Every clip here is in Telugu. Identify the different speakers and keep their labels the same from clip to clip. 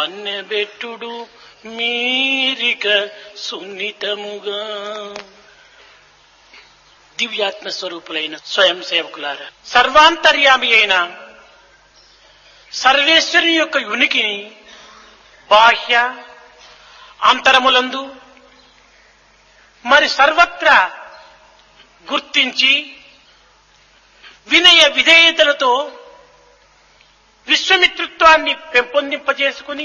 Speaker 1: మన్నెబెట్టుడు మీరిక సున్నితముగా దివ్యాత్మ స్వరూపులైన స్వయం సేవకులారా సర్వాంతర్యామి అయిన సర్వేశ్వరుని యొక్క ఉనికిని బాహ్య అంతరములందు మరి సర్వత్రా గుర్తించి వినయ విధేయతలతో విశ్వమిత్రుత్వాన్ని పెంపొందింపజేసుకుని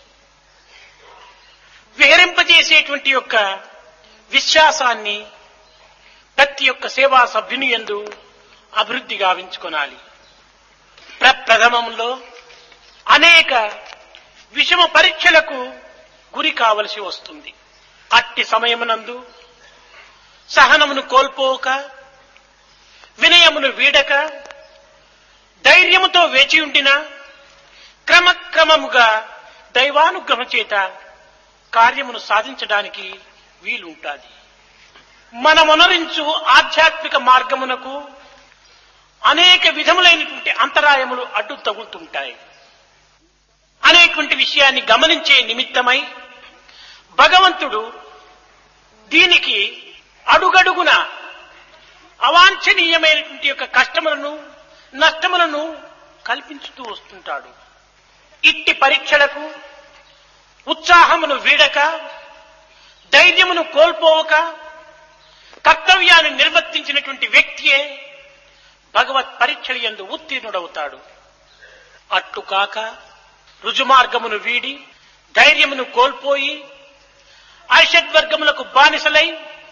Speaker 1: విహరింపజేసేటువంటి యొక్క విశ్వాసాన్ని ప్రతి ఒక్క సేవా సభ్యుని ఎందు అభివృద్ధి గావించుకొనాలి ప్రప్రథమంలో అనేక విషమ పరీక్షలకు గురి కావలసి వస్తుంది అట్టి సమయమునందు సహనమును కోల్పోక వినయమును వీడక ధైర్యముతో వేచి ఉండిన క్రమక్రమముగా దైవానుగ్రహం చేత కార్యమును సాధించడానికి వీలుంటాది మనమొనరించు ఆధ్యాత్మిక మార్గమునకు అనేక విధములైనటువంటి అంతరాయములు అడ్డు తగులుతుంటాయి అనేటువంటి విషయాన్ని గమనించే నిమిత్తమై భగవంతుడు దీనికి అడుగడుగున అవాంఛనీయమైనటువంటి యొక్క కష్టములను నష్టములను కల్పించుతూ వస్తుంటాడు ఇట్టి పరీక్షలకు ఉత్సాహమును వీడక ధైర్యమును కోల్పోవక కర్తవ్యాన్ని నిర్వర్తించినటువంటి వ్యక్తియే భగవత్ పరీక్షలు ఎందు ఉత్తీర్ణుడవుతాడు అట్టు కాక రుజుమార్గమును వీడి ధైర్యమును కోల్పోయి ఐషద్వర్గములకు బానిసలై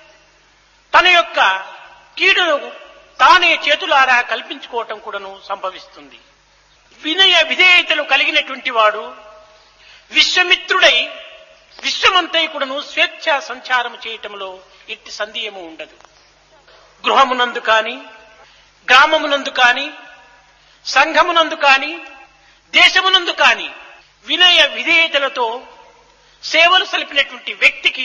Speaker 1: తన యొక్క కీడును తానే చేతులారా కల్పించుకోవటం కూడాను సంభవిస్తుంది వినయ విధేయతలు కలిగినటువంటి వాడు విశ్వమిత్రుడై విశ్వమంతై కూడాను స్వేచ్ఛ సంచారం చేయటంలో ఇట్టి సందేహము ఉండదు గృహమునందు కాని గ్రామమునందు కాని సంఘమునందు కాని దేశమునందు కాని వినయ విధేయతలతో సేవలు సలిపినటువంటి వ్యక్తికి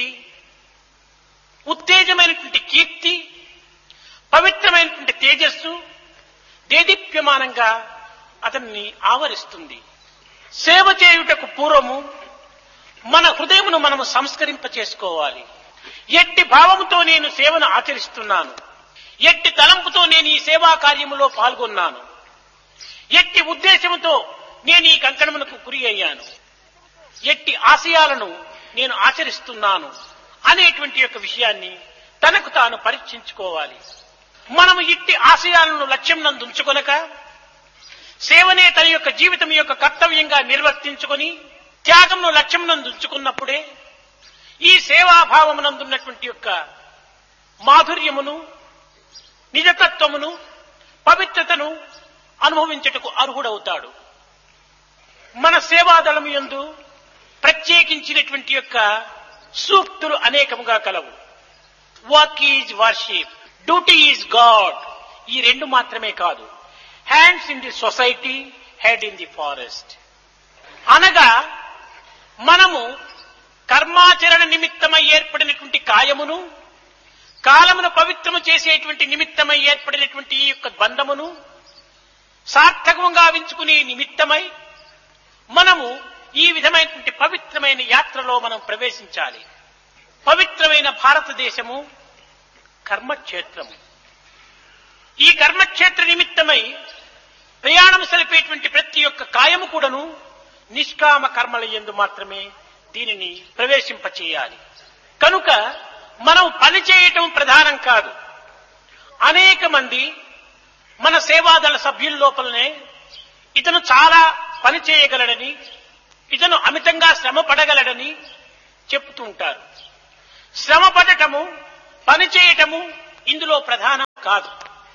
Speaker 1: ఉత్తేజమైనటువంటి కీర్తి పవిత్రమైనటువంటి తేజస్సు దేదీప్యమానంగా అతన్ని ఆవరిస్తుంది సేవ చేయుటకు పూర్వము మన హృదయమును మనము సంస్కరింప చేసుకోవాలి ఎట్టి భావముతో నేను సేవను ఆచరిస్తున్నాను ఎట్టి తలంపుతో నేను ఈ సేవా కార్యములో పాల్గొన్నాను ఎట్టి ఉద్దేశముతో నేను ఈ కంకణమునకు గురి అయ్యాను ఎట్టి ఆశయాలను నేను ఆచరిస్తున్నాను అనేటువంటి యొక్క విషయాన్ని తనకు తాను పరీక్షించుకోవాలి మనము ఇట్టి ఆశయాలను లక్ష్యం నందు ఉంచుకొనక సేవనే తన యొక్క జీవితం యొక్క కర్తవ్యంగా నిర్వర్తించుకొని త్యాగంను లక్ష్యం నందు ఉంచుకున్నప్పుడే ఈ సేవాభావమునందున్నటువంటి యొక్క మాధుర్యమును నిజతత్వమును పవిత్రతను అనుభవించటకు అర్హుడవుతాడు మన సేవాదళము యందు ప్రత్యేకించినటువంటి యొక్క సూక్తులు అనేకముగా కలవు work is worship duty is god ఈ రెండు మాత్రమే కాదు hands in the society head in the forest అనగా మనము కర్మాచరణ నిమిత్తమై ఏర్పడినటువంటి కాయమును కాలమును పవిత్రము చేసేటువంటి నిమిత్తమై ఏర్పడినటువంటి ఈ యొక్క బంధమును సార్థకంగా వించుకునే నిమిత్తమై మనము ఈ విధమైనటువంటి పవిత్రమైన యాత్రలో మనం ప్రవేశించాలి పవిత్రమైన భారతదేశము కర్మక్షేత్రము ఈ కర్మక్షేత్ర నిమిత్తమై ప్రయాణం సలిపేటువంటి ప్రతి ఒక్క కాయము కూడాను నిష్కామ కర్మల ఎందు మాత్రమే దీనిని ప్రవేశింపచేయాలి కనుక మనం పని చేయటం ప్రధానం కాదు అనేక మంది మన సేవాదళ సభ్యుల లోపలనే ఇతను చాలా పని చేయగలడని ఇతను అమితంగా శ్రమ పడగలడని చెప్తూ ఉంటారు శ్రమ పడటము పని చేయటము ఇందులో ప్రధానం కాదు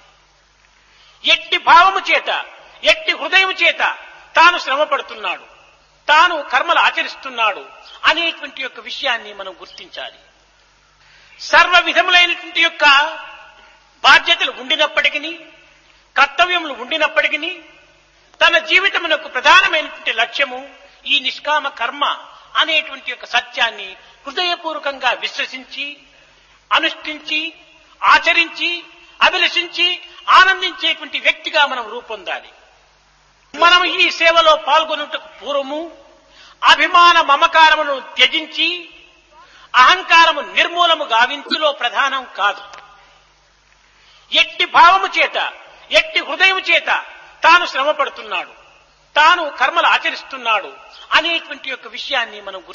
Speaker 1: ఎట్టి భావము చేత ఎట్టి హృదయము చేత తాను శ్రమ పడుతున్నాడు తాను కర్మలు ఆచరిస్తున్నాడు అనేటువంటి యొక్క విషయాన్ని మనం గుర్తించాలి సర్వ విధములైనటువంటి యొక్క బాధ్యతలు ఉండినప్పటికీ కర్తవ్యములు ఉండినప్పటికీ తన జీవితమునకు ప్రధానమైనటువంటి లక్ష్యము ఈ నిష్కామ కర్మ అనేటువంటి యొక్క సత్యాన్ని హృదయపూర్వకంగా విశ్వసించి అనుష్ఠించి ఆచరించి అభిలషించి ఆనందించేటువంటి వ్యక్తిగా మనం రూపొందాలి మనం ఈ సేవలో పాల్గొనుటకు పూర్వము అభిమాన మమకారమును త్యజించి అహంకారము నిర్మూలము గావించులో ప్రధానం కాదు ఎట్టి భావము చేత ఎట్టి హృదయం చేత తాను శ్రమ పడుతున్నాడు తాను కర్మలు ఆచరిస్తున్నాడు అనేటువంటి యొక్క విషయాన్ని మనం గుర్తు